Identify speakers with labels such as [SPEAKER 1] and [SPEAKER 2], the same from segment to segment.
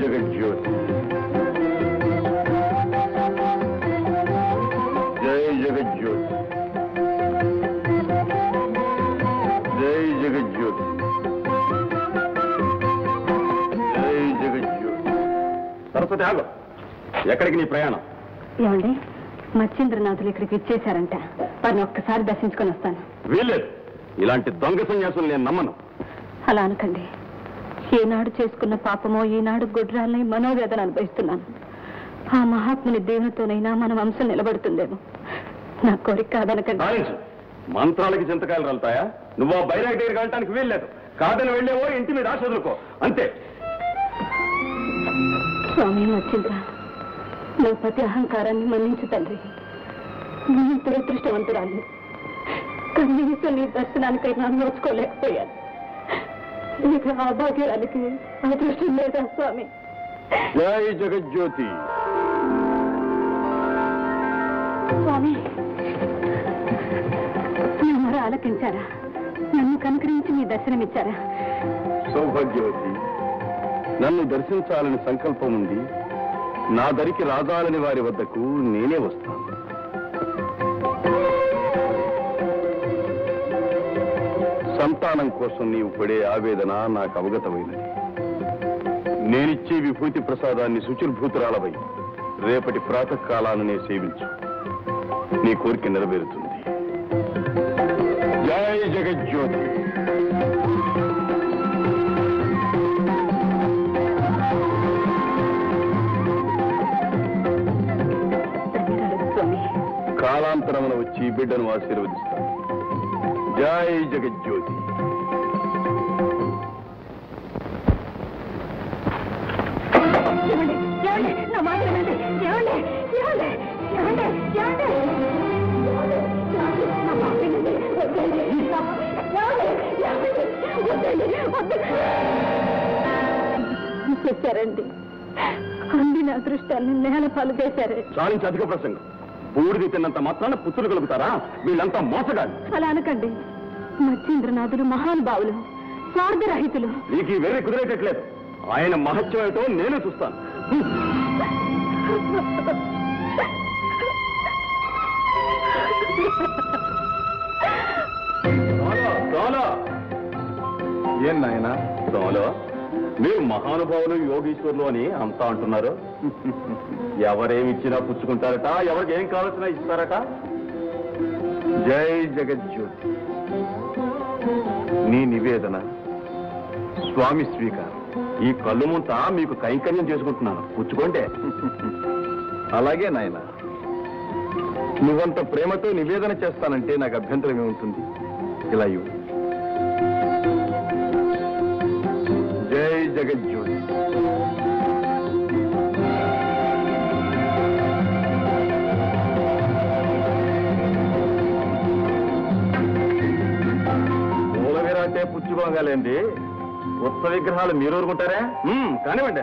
[SPEAKER 1] జగజ్యోతి జై జగజ్యోతి జై జగజ్యోతి జై జగజ్యోతి సరస్వతి ఆగు ఎక్కడికి నీ ప్రయాణం
[SPEAKER 2] ఏమండి మత్స్యేంద్రనాథులు ఇక్కడికి ఇచ్చేశారంట వారిని ఒక్కసారి దర్శించుకొని వస్తాను
[SPEAKER 1] వీల్లేదు ఇలాంటి దొంగ సన్యాసులు నేను నమ్మను
[SPEAKER 2] అలా అనకండి ఏనాడు చేసుకున్న పాపమో ఈనాడు గుడ్రాలని మనోవేదన అనుభవిస్తున్నాను ఆ మహాత్ముని దేవునితోనైనా మన వంశం నిలబడుతుందేమో నా కోరిక కాదనకండి
[SPEAKER 1] సాధించు మంత్రాలకి చింతకాయలు రలుతాయా నువ్వు ఆ బైరాగ్ దగ్గరికి వెళ్ళటానికి వీల్లేదు కాదని వెళ్ళేవో ఇంటి మీద ఆశ వదులుకో అంతే
[SPEAKER 2] స్వామి మచ్చింద్ర నా పతి అహంకారాన్ని మన్నించు తండ్రి నేను దురదృష్టవంతురాలి కనీసం నీ దర్శనానికైనా నోచుకోలేకపోయాను నీకు ఆ భాగ్యానికి అదృష్టం లేదా స్వామి
[SPEAKER 1] జై జగజ్యోతి
[SPEAKER 2] స్వామి నా మొర ఆలకించారా నన్ను కనుకరించి మీ దర్శనమిచ్చారా
[SPEAKER 1] సౌభాగ్యవతి నన్ను దర్శించాలని సంకల్పం ఉంది నా దరికి రాగాలని వారి వద్దకు నేనే వస్తాను సంతానం కోసం నీవు పడే ఆవేదన నాకు అవగతమైనది నేనిచ్చే విభూతి ప్రసాదాన్ని శుచిర్భూతురాలవై రేపటి ప్రాతకాలాననే సేవించు నీ కోరిక నెరవేరుతుంది జై జగజ్యోతి
[SPEAKER 2] ధన్యవాదాలు స్వామి
[SPEAKER 1] కాలాంతరమున వచ్చి బిడ్డను ఆశీర్వదిస్తాను జై జగజ్యోతి
[SPEAKER 2] ఏమండి? ఏమండి? నా మాట వినండి. ఏమండి? ఏమండి? ఏమండి? ఏమండి? నా మాట వినండి. వద్దండి. నా మాట- ఏమండి? ఏమండి? వద్దండి. వద్దండి. చేశారండి అందిన అదృష్టాన్ని నేల పాలు చేశారే
[SPEAKER 1] చాలించి అధిక ప్రసంగం బూడిది తిన్నంత మాత్రాన పుత్రులు కలుగుతారా వీళ్ళంతా మోసగాళ్ళు
[SPEAKER 2] అలా అనకండి మచ్చేంద్రనాథులు మహానుభావులు స్వార్థరహితులు
[SPEAKER 1] నీకు ఈ వేరే కుదిరేటట్లేదు ఆయన మహత్యం ఏమిటో నేనే చూస్తాను చాలా ఏం నాయన చాలా మీరు మహానుభావులు యోగీశ్వరులు అని అంతా అంటున్నారు ఎవరేమిచ్చినా పుచ్చుకుంటారట ఎవరికి ఏం కావాల్సినా ఇస్తారట జై జగజ్యోతి నీ నివేదన స్వామి స్వీకారం ఈ కళ్ళు ముంత మీకు కైంకర్యం చేసుకుంటున్నాను పుచ్చుకోండి అలాగే నాయన నువ్వంత ప్రేమతో నివేదన చేస్తానంటే నాకు అభ్యంతరం ఏముంటుంది ఇలా ఇవ్వు జై జగజ్యోతి మూల విరాటే పుచ్చుకోగలేండి ఉత్త విగ్రహాలు మీరు ఊరుకుంటారా మ్మ్, కానివ్వండి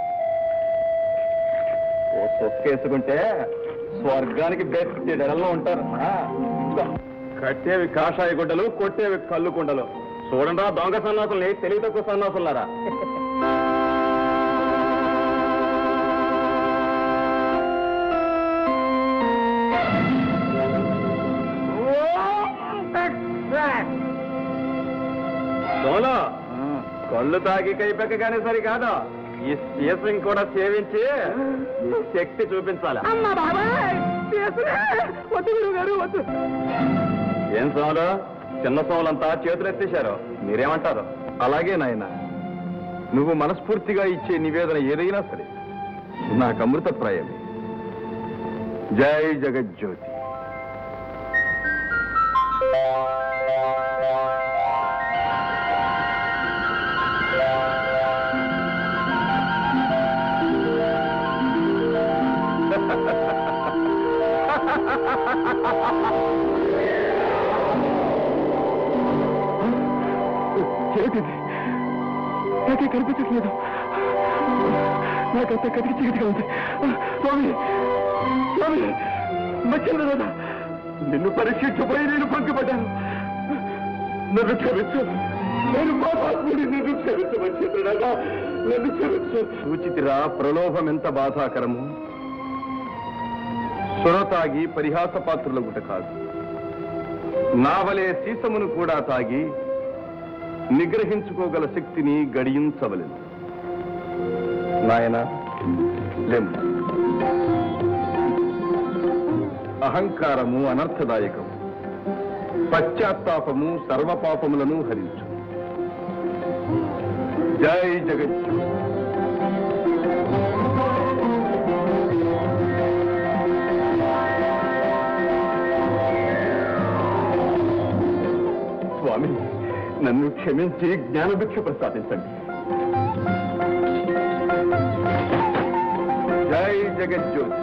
[SPEAKER 1] ఓ సొక్కేసుకుంటే స్వర్గానికి బెస్ట్ ధరల్లో ఉంటారు ఆ, ఇదిగో. కట్టేవి కాషాయ గుడ్డలు కొట్టేవి కళ్ళు కుండలు చూడండి దొంగ సన్నాసుల్ని తెలివి తక్కువ సన్నాసులారా సోలో కళ్ళు తాగి కైపెక్కగానే సరి కాదు ఈ సీసం కూడా సేవించి ఈ శక్తి చూపించాలి ఏం సోమలు చిన్న సోమలంతా చేతులు ఎత్తేశారు మీరేమంటారు అలాగే నాయన నువ్వు మనస్ఫూర్తిగా ఇచ్చే నివేదన ఏదైనా సరే నాకు అమృతప్రాయమే జై జగజ్యోతి
[SPEAKER 3] ఏమిటిది నాకే కనిపించట్లేదు నాకంతా కటికి చీకటిగా ఉంది స్వామి స్వామి మధ్యంద్రనాథ నిన్ను పరీక్షించబోయి నేను పంకిపడ్డాను నన్ను క్షమించు నేను పాపాత్ముడి నన్ను క్షమించమని చెప్పినాగా నన్ను క్షమించు
[SPEAKER 1] సూచితిరా ప్రలోభం ఎంత బాధాకరము సొర తాగి పరిహాసపాత్రులగుట కాదు నావలే సీసమును కూడా తాగి నిగ్రహించుకోగల శక్తిని గడియించవలెను నాయన లెమ్ అహంకారము అనర్థదాయకము పశ్చాత్తాపము సర్వపాపములను హరించు జై జగత్ స్వామి నన్ను క్షమించి జ్ఞానభిక్ష ప్రసాదించండి జై జగజ్యోతి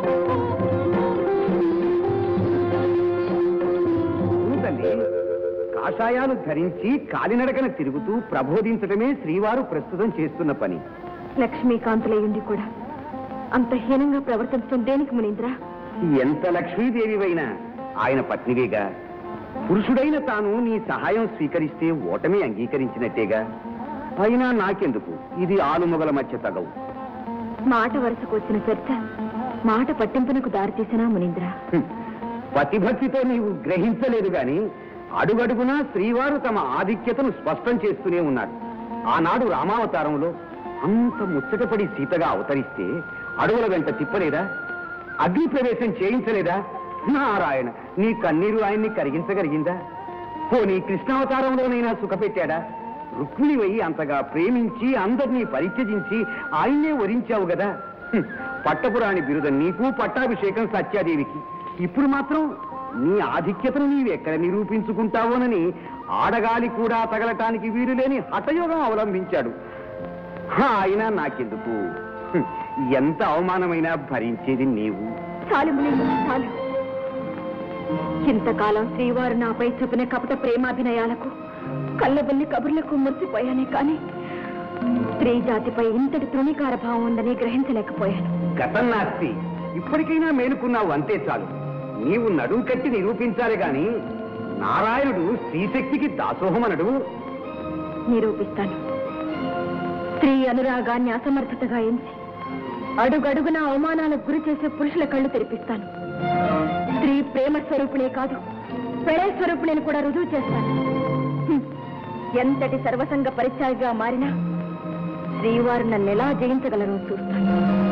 [SPEAKER 4] తల్లి కాషాయాలు ధరించి కాలినడకన తిరుగుతూ ప్రబోధించడమే శ్రీవారు ప్రస్తుతం చేస్తున్న పని
[SPEAKER 2] లక్ష్మీకాంతులయ్యుండి కూడా అంత హీనంగా ప్రవర్తించడం దేనికి మునీంద్ర
[SPEAKER 4] ఎంత లక్ష్మీదేవివైనా ఆయన పత్నివేగా పురుషుడైన తాను నీ సహాయం స్వీకరిస్తే ఓటమి అంగీకరించినట్టేగా అయినా నాకెందుకు ఇది ఆలుమొగల మధ్య తగవు
[SPEAKER 2] మాట వరుసకు వచ్చిన చర్చ మాట పట్టింపునకు దారితీసినా మునీంద్ర
[SPEAKER 4] హ్మ్. పతిభక్తితో నీవు గ్రహించలేదు గాని అడుగడుగునా శ్రీవారు తమ ఆధిక్యతను స్పష్టం చేస్తూనే ఉన్నారు ఆనాడు రామావతారంలో అంత ముచ్చటపడి సీతగా అవతరిస్తే అడుగుల వెంట తిప్పలేదా అగ్ని ప్రవేశం చేయించలేదా నారాయణ నీ కన్నీరు ఆయన్ని కరిగించగలిగిందా పోనీ కృష్ణావతారంలోనైనా సుఖపెట్టాడా రుక్మిణివై అంతగా ప్రేమించి అందరినీ పరిత్యజించి ఆయన్నే వరించావు గదా హ్మ్. పట్టపురాణి బిరుద నీకు పట్టాభిషేకం సత్యాదేవికి ఇప్పుడు మాత్రం నీ ఆధిక్యతను నీవెక్కడ నిరూపించుకుంటావోనని ఆడగాలి కూడా తగలటానికి వీలులేని హఠయోగం అవలంబించాడు హా, అయినా నాకెందుకు హ్మ్. ఎంత అవమానమైనా భరించేది నీవు
[SPEAKER 2] చాలు మునీంద్ర చాలు ఇంతకాలం శ్రీవారు నాపై చూపిన కపట ప్రేమాభినయాలకు కళ్ళబల్లి కబుర్లకు మురిసిపోయానే కానీ స్త్రీ జాతిపై ఇంతటి తృణీకార భావం ఉందని గ్రహించలేకపోయాను
[SPEAKER 4] గతం నాస్తి ఇప్పటికైనా మేలుకున్నావు అంతే చాలు నీవు నడువు కట్టి నిరూపించాలి గాని నారాయణుడు స్త్రీశక్తికి దాసోహమనడు
[SPEAKER 2] నిరూపిస్తాను స్త్రీ అనురాగాన్ని అసమర్థతగా ఎంచి అడుగడుగున అవమానాలకు గురి చేసే పురుషుల కళ్ళు తెరిపిస్తాను స్త్రీ ప్రేమ స్వరూపిణే కాదు ప్రణయ స్వరూపిణిని కూడా రుజువు చేస్తాను హ్మ్. ఎంతటి సర్వసంగ పరిత్యాగిగా మారినా శ్రీవారు నన్ను ఎలా జయించగలరో చూస్తాను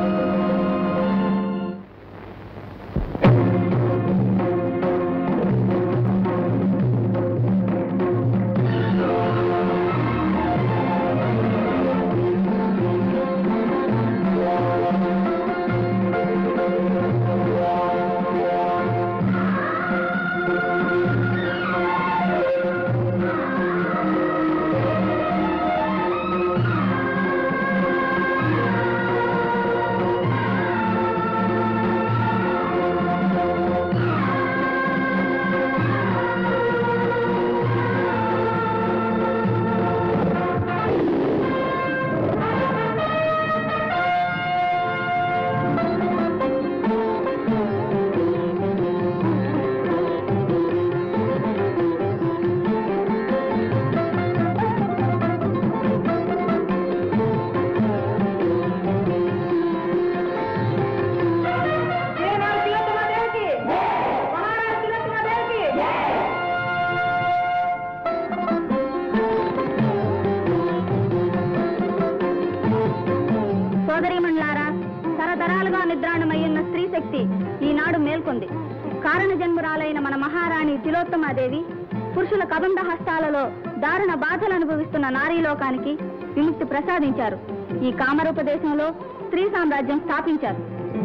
[SPEAKER 5] సోదరీమణులారా తరతరాలుగా నిద్రాణమయ్యున్న స్త్రీ శక్తి ఈనాడు మేల్కొంది కారణ జన్మురాలైన మన మహారాణి తిలోత్తమాదేవి పురుషుల కబంధ హస్తాలలో దారుణ బాధలు అనుభవిస్తున్న నారీలోకానికి విముక్తి ప్రసాదించారు ఈ కామరూప దేశంలో స్త్రీ సామ్రాజ్యం స్థాపించారు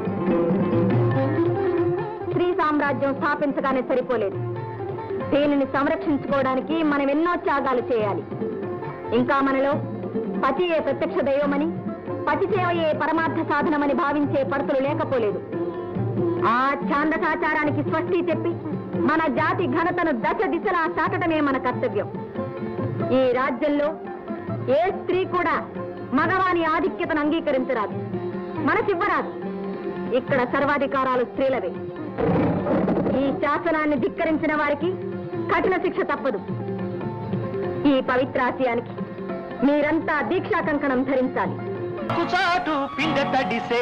[SPEAKER 2] స్త్రీ సామ్రాజ్యం స్థాపించగానే సరిపోలేదు దీనిని సంరక్షించుకోవడానికి మనం ఎన్నో త్యాగాలు చేయాలి ఇంకా మనలో పతియే ప్రత్యక్ష దైవమని పతి సేవయే పరమార్థ సాధనమని భావించే పడుతులు లేకపోలేదు ఆ ఛాందసాచారానికి స్వస్తి చెప్పి మన జాతి ఘనతను దశ దిశలా చాటడమే మన కర్తవ్యం ఈ రాజ్యంలో ఏ స్త్రీ కూడా మగవాని ఆధిక్యతను అంగీకరించరాదు మనసివ్వరాదు ఇక్కడ సర్వాధికారాలు స్త్రీలవే ఈ శాసనాన్ని ధిక్కరించిన వారికి కఠిన శిక్ష తప్పదు ఈ పవిత్రాశయానికి మీరంతా దీక్షా కంకణం ధరించాలి
[SPEAKER 6] చాటు పిండ తడిసే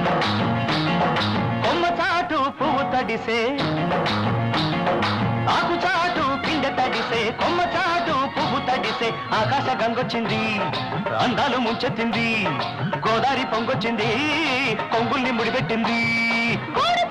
[SPEAKER 6] కొమ్మ చాటు పువ్వు తడిసే ఆకు చాటు పిండ తడిసే కొమ్మ చాటు పువ్వు తడిసే ఆకాశ గంగొచ్చింది అందాలు ముంచెత్తింది గోదావరి పొంగొచ్చింది కొంగుల్ని ముడిపెట్టింది
[SPEAKER 2] కోడి